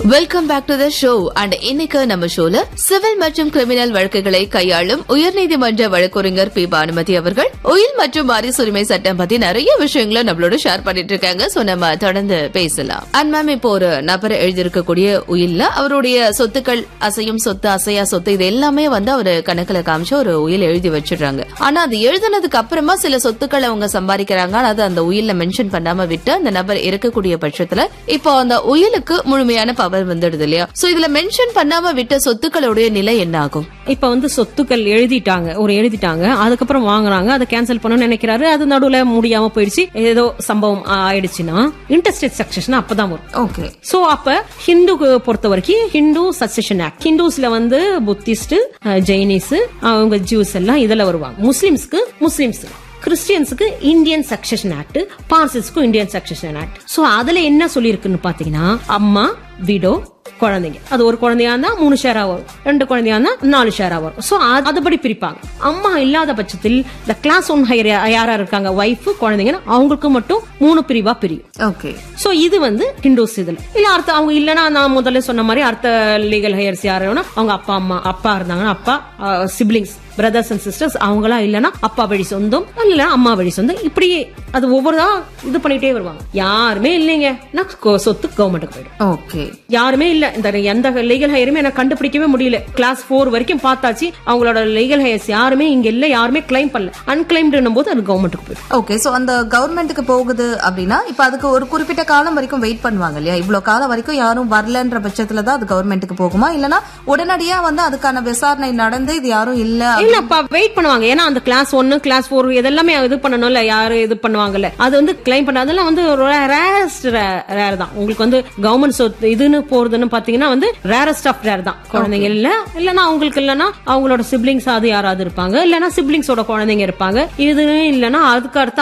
welcome back to the show and இன்னைக்கு நம்ம ஷோல சிவில் மற்றும் கிரிமினல் வழக்குகளை கையாளும் உயர்நீதிமன்ற வழக்கறிஞர் பி பானுமதி அவர்கள் உயில் மற்றும் வாரிசு உரிமை சட்டம் பத்தி நிறைய விஷயங்களை நம்மளோட ஷேர் பண்ணிட்டு இருக்காங்க சோ நம்ம தொடர்ந்து பேசலாம் அண்ட் மேம் இப்போ ஒரு நபர் எழுதியிருக்கக்கூடிய உயில்ல அவருடைய சொத்துக்கள் அசையும் சொத்து அசையா சொத்து இது எல்லாமே வந்து அவரு கணக்குல காமிச்சு ஒரு உயில் எழுதி வச்சிடுறாங்க ஆனா அது எழுதுனதுக்கு அப்புறமா சில சொத்துக்கள் அவங்க சம்பாதிக்கிறாங்க ஆனா அது அந்த உயில்ல மென்ஷன் பண்ணாம விட்டு அந்த நபர் இருக்கக்கூடிய பட்சத்துல இப்போ அந்த உயிலுக்கு முழுமையான பவர் வந்துடுது இல்லையா சோ இதுல மென்ஷன் பண்ணாம விட்ட சொத்துக்களுடைய நிலை என்ன ஆகும் இப்ப வந்து சொத்துக்கள் எழுதிட்டாங்க ஒரு எழுதிட்டாங்க அதுக்கப்புறம் வாங்குறாங்க அதை கேன்சல் பண்ணணும்னு நினைக்கிறாரு அது நடுவுல முடியாம போயிடுச்சு ஏதோ சம்பவம் ஆயிடுச்சுன்னா இன்டர்ஸ்டேட் சக்சஷன் அப்பதான் வரும் ஓகே சோ அப்ப ஹிந்து பொறுத்த வரைக்கும் ஹிந்து சக்சஷன் ஆக்ட் ஹிந்துஸ்ல வந்து புத்திஸ்ட் ஜெயினிஸ் அவங்க ஜூஸ் எல்லாம் இதுல வருவாங்க முஸ்லிம்ஸ்க்கு முஸ்லிம்ஸ் கிறிஸ்டியன்ஸுக்கு இந்தியன் சக்சஷன் ஆக்ட் பார்சிஸ்க்கு இந்தியன் சக்சஷன் ஆக்ட் சோ அதுல என்ன சொல்லியிருக்குன்னு பாத்தீங்கன்னா அம்மா விடோ குழந்தைங்க அது ஒரு குழந்தையா இருந்தா மூணு ஷேரா வரும் ரெண்டு குழந்தையா இருந்தா நாலு ஷேரா வரும் சோ அதுபடி பிரிப்பாங்க அம்மா இல்லாத பட்சத்தில் இந்த கிளாஸ் ஒன் ஹையர் யாரா இருக்காங்க ஒய்ஃப் குழந்தைங்கன்னா அவங்களுக்கு மட்டும் மூணு பிரிவா பிரியும் ஓகே சோ இது வந்து ஹிந்துஸ் இதுல இல்ல அர்த்த அவங்க இல்லனா நான் முதல்ல சொன்ன மாதிரி அர்த்த லீகல் ஹையர்ஸ் யாருன்னா அவங்க அப்பா அம்மா அப்பா இருந்தாங்கன்னா அப்பா சிப்ளிங்ஸ் பிரதர்ஸ் அண்ட் சிஸ்டர்ஸ் அவங்களா இல்லனா அப்பா வழி சொந்தம் இல்ல அம்மா வழி சொந்தம் இப்படி அது ஒவ்வொருதா இது பண்ணிட்டே வருவாங்க யாருமே இல்லைங்க நான் கொ- சொத்து கவர்மெண்ட்டுக்கு போயிடும் ஓகே யாருமே இல்ல இந்த எந்த லீகல் ஹையருமே எனக்கு கண்டுபிடிக்கவே முடியல கிளாஸ் ஃபோர் வரைக்கும் பார்த்தாச்சு அவங்களோட லீகல் ஹையர்ஸ் யாருமே இங்க இல்ல யாருமே கிளைம் பண்ணல அன்கிளைம்டு போது அது கவர்மெண்ட்டுக்கு போயிடும் ஓகே சோ அந்த கவர்மெண்ட்டுக்கு போகுது அப்படின்னா இப்ப அதுக்கு ஒரு குறிப்பிட்ட காலம் வரைக்கும் வெயிட் பண்ணுவாங்க இல்லையா இவ்வளவு காலம் வரைக்கும் யாரும் வரலன்ற பட்சத்துல தான் அது கவர்மெண்ட்டுக்கு போகுமா இல்லனா உடனடியா வந்து அதுக்கான விசாரணை நடந்து இது யாரும் இல்ல இல்லப்பா வெயிட் பண்ணுவாங்க ஏன்னா அந்த கிளாஸ் ஒன்னு கிளாஸ் ஃபோர் இதெல்லாமே இது பண்ணணும்ல யாரு இது பண்ணுவாங்கல்ல அது வந்து கிளைம் பண்ண அதெல்லாம் வந்து ரேரஸ்ட் ரேர் தான் உங்களுக்கு வந்து கவர்மெண்ட் சொத்து இதுன்னு போறதுன்னு பாத்தீங்கன்னா வந்து ரேரஸ்ட் ஆஃப் ரேர் தான் குழந்தைங்க இல்ல இல்லன்னா அவங்களுக்கு இல்லனா அவங்களோட சிப்ளிங்ஸ் அது யாராவது இருப்பாங்க இல்லனா சிப்ளிங்ஸோட குழந்தைங்க இருப்பாங்க இது இல்லனா அதுக்கு அடுத்து